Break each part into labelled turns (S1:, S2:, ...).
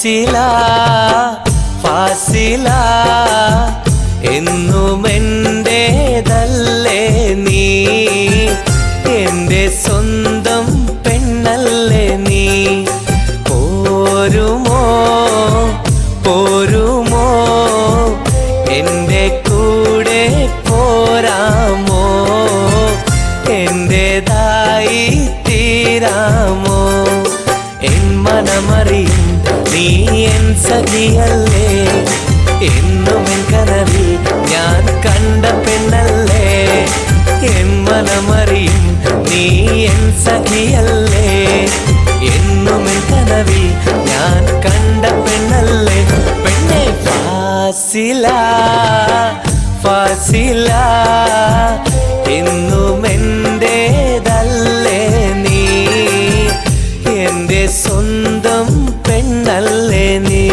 S1: ഫാസില ഫാസില എന്നും എന്റേതല്ലേ നീ എന്റെ സ്വന്തം പെണ്ണല്ലേ നീ പോരുമോ പോരുമോ എന്റെ കൂടെ പോരാമോ എന്റേതായി തീരാമോ എൻ മനമറിയും നീ എൻ സഖിയല്ലേ എന്നും എൻ കനവിൽ ഞാൻ കണ്ട പെണ്ണല്ലേ എൻ മനമറിയും നീ എൻ സഖിയല്ലേ എന്നും എൻ കനവിൽ ഞാൻ കണ്ട പെണ്ണല്ലേ പെണ്ണെ ഫാസില ഫാസില എന്നും എന്റേതല്ലേ നീ എന്റെ സ്വന്തം പെണ്ണല്ലേ നീ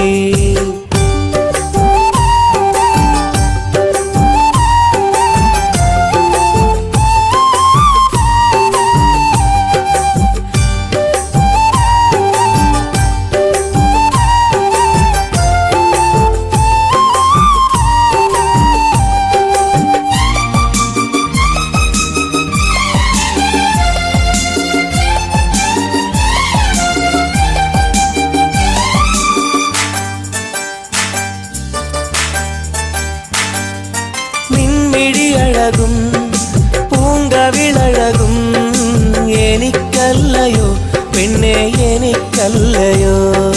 S1: നിൻമിഴിയഴകും പൂങ്കവിളഴകും എനിക്കല്ലയോ പെണ്ണെ എനിക്കല്ലയോ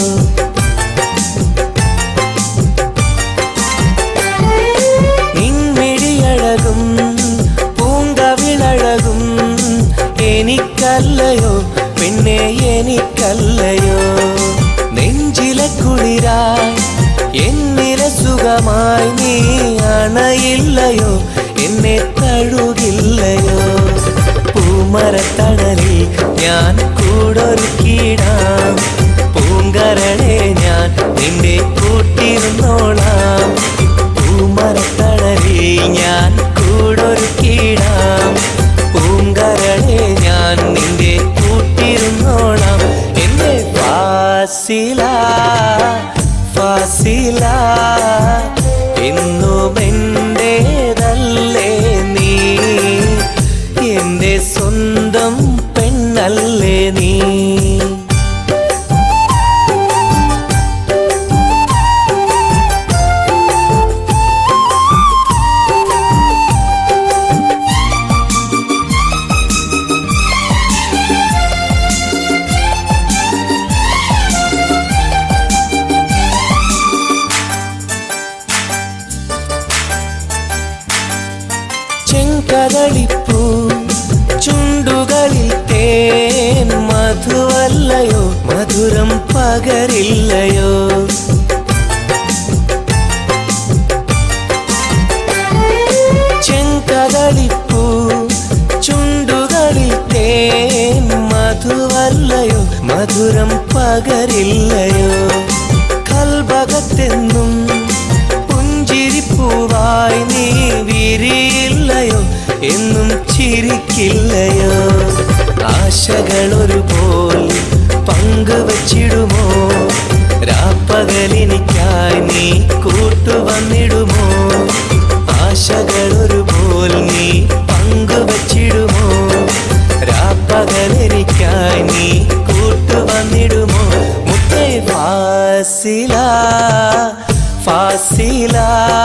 S1: നിൻമിഴിയഴകും പൂങ്കവിളഴകും എനിക്കല്ലയോ പെണ്ണെ എനിക്കല്ലയോ നെഞ്ചിലെ കുളിരായി എന്നിലെ സുഖമായി നീ അണയില്ലയോ എന്നെ തഴുകില്ലയോ പൂമരത്തണലിൽ ഞാൻ കൂടൊരുക്കിയിടാം പൂങ്കരണേ ഞാൻ നിന്റെ കൂട്ടിരുന്നോളാം പൂമരത്തണലിൽ ഞാൻ കൂടൊരുക്കിയിടാം പൂങ്കരണേ ഞാൻ നിന്റെ കൂട്ടിരുന്നോളാം എന്റെ ഫാസില ഫാസില എന്നും എന്റേതല്ലേ നീ എന്റെ സ്വന്തം പെണ്ണല്ലേ നീ ചെങ്കതളിപ്പൂ ചുണ്ടുകളിൽ തേൻ മധുവല്ലയോ മധുരം പകരില്ലയോ ചെങ്കതളിപ്പൂ ചുണ്ടുകളിൽ തേൻ മധുവല്ലയോ മധുരം പകരില്ലയോ കൽഭകത്തെന്നും പുഞ്ചിരിപ്പൂവായി നീ വിരിയില്ലയോ എന്നും ചിരിക്കില്ലയോ ആശകൾ ഒരുപോൽ പങ്കുവച്ചിടുമോ രാപ്പകലിനിക്കായി നീ കൂട്ടുവന്നിടുമോ ആശകൾ ഒരുപോൽ നീ പങ്കുവച്ചിടുമോ രാപ്പകലിനിക്കായി നീ കൂട്ടുവന്നിടുമോ മുത്തേ ഫാസില ഫാസില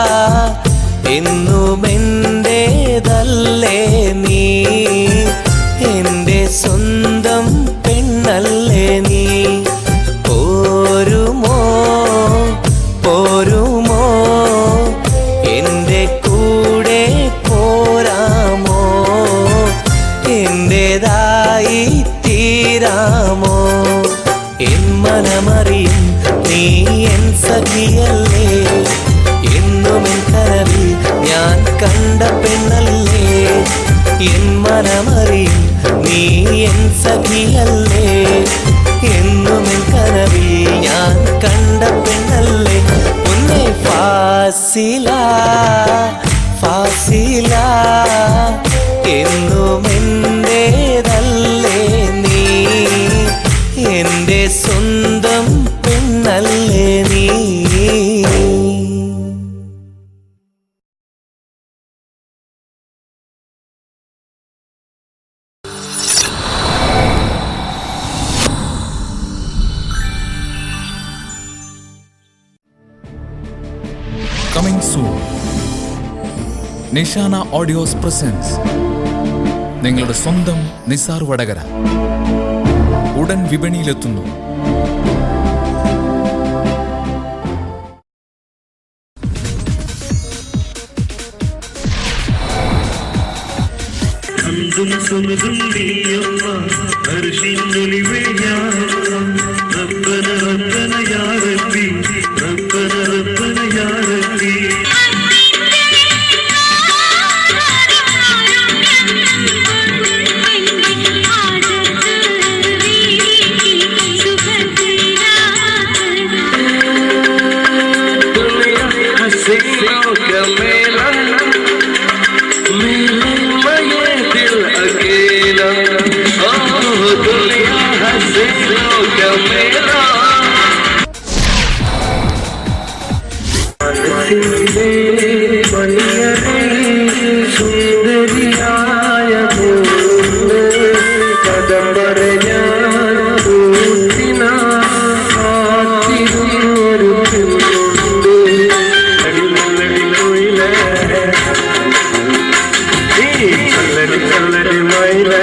S1: എന്നും എന്റേതല്ലേ നീ എന്റെ സ്വന്തം പെണ്ണല്ലേ നീ പോരുമോ പോരുമോ എന്റെ കൂടെ പോരാമോ എന്റേതായി തീരാമോ എൻ മനമറിയും നീ എൻ സഖിയല്ലേ എന്നും എൻ കനവിൽ ഞാൻ കണ്ട പെണ്ണല്ലേ എൻ മനമറിയും നീ എൻ സഖിയല്ലേ എന്നും എൻ കനവിൽ ഞാൻ കണ്ട പെണ്ണല്ലേ ഒന്നേ ഫാസില ഫാസില എന്നും എന്റേതല്ലേ നീ എന്റെ സ്വന്തം പെണ്ണല്ലേ
S2: coming soon Nishana audios presents നിങ്ങളുടെ സ്വന്തം നിസാർ വടകര ഉടൻ വിപണിയിലെത്തുന്നു
S3: അന്തും സുമതും നീയമ്മ അർഷിന്നൊളിവേ ഞാനമ്മ റബ്ബന റബ്ബന യാ റബ്ബി റബ്ബന റബ്ബന യാ റബ്ബി हसीनों का मेला मेले में ये दिल अकेला ओ दुनिया हसीनों का मेला മനസ്സിന്റെ മണിയറേ സുന്ദരിയായ പൂവ് കദംബര ഞാൻ കൂട്ടിനാ കാത്തിരുന്നൊരു പെണ്ണുണ്ട് അടിമലടിലൊയിലേ നീ ചല്ലടി ചല്ലടി മയിലേ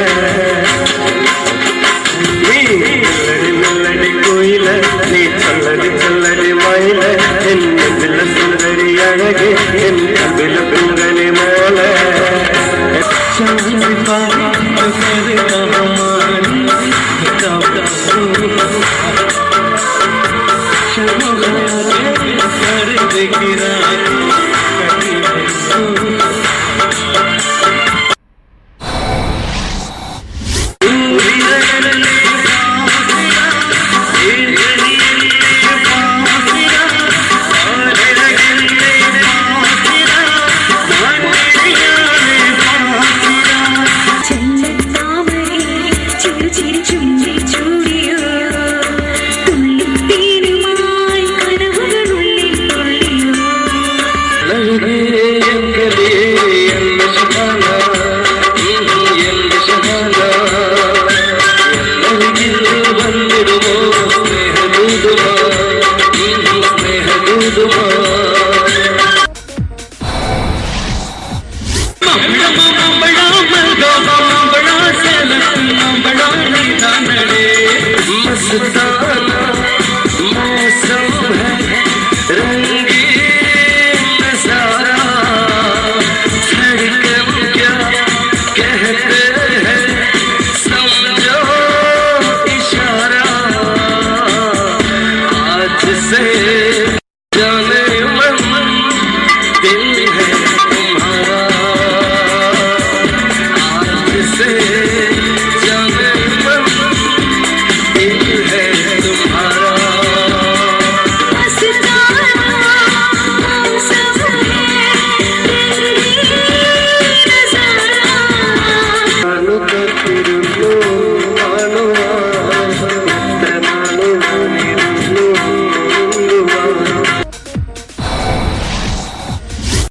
S3: നീ ചല്ലടി മെല്ലടി കുയിലേ നീ ചല്ലടി ചല്ലടി മയിലേ എന്നെ വില സുന്ദരി അഴകെ എൻ വില പിങ്കനി മോളെ देखिरा